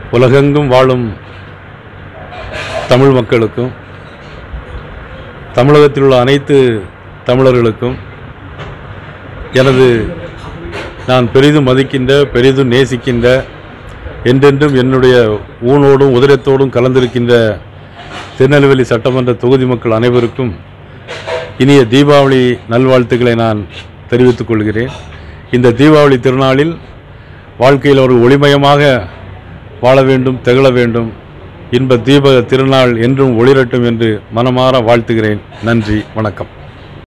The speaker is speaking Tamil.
உலகெங்கும் வாழும் தமிழ் மக்களுக்கும் தமிழகத்தில் உள்ள அனைத்து தமிழர்களுக்கும் எனது நான் பெரிதும் மதிக்கின்ற பெரிதும் நேசிக்கின்ற என்றென்றும் என்னுடைய ஊனோடும் உதிரத்தோடும் கலந்திருக்கின்ற திருநெல்வேலி சட்டமன்ற தொகுதி மக்கள் அனைவருக்கும் இனிய தீபாவளி நல்வாழ்த்துக்களை நான் தெரிவித்துக் கொள்கிறேன் இந்த தீபாவளி திருநாளில் வாழ்க்கையில் ஒரு ஒளிமயமாக வாழ வேண்டும் திகழ வேண்டும் இன்ப தீப திருநாள் என்றும் ஒளிரட்டும் என்று மனமாற வாழ்த்துகிறேன் நன்றி வணக்கம்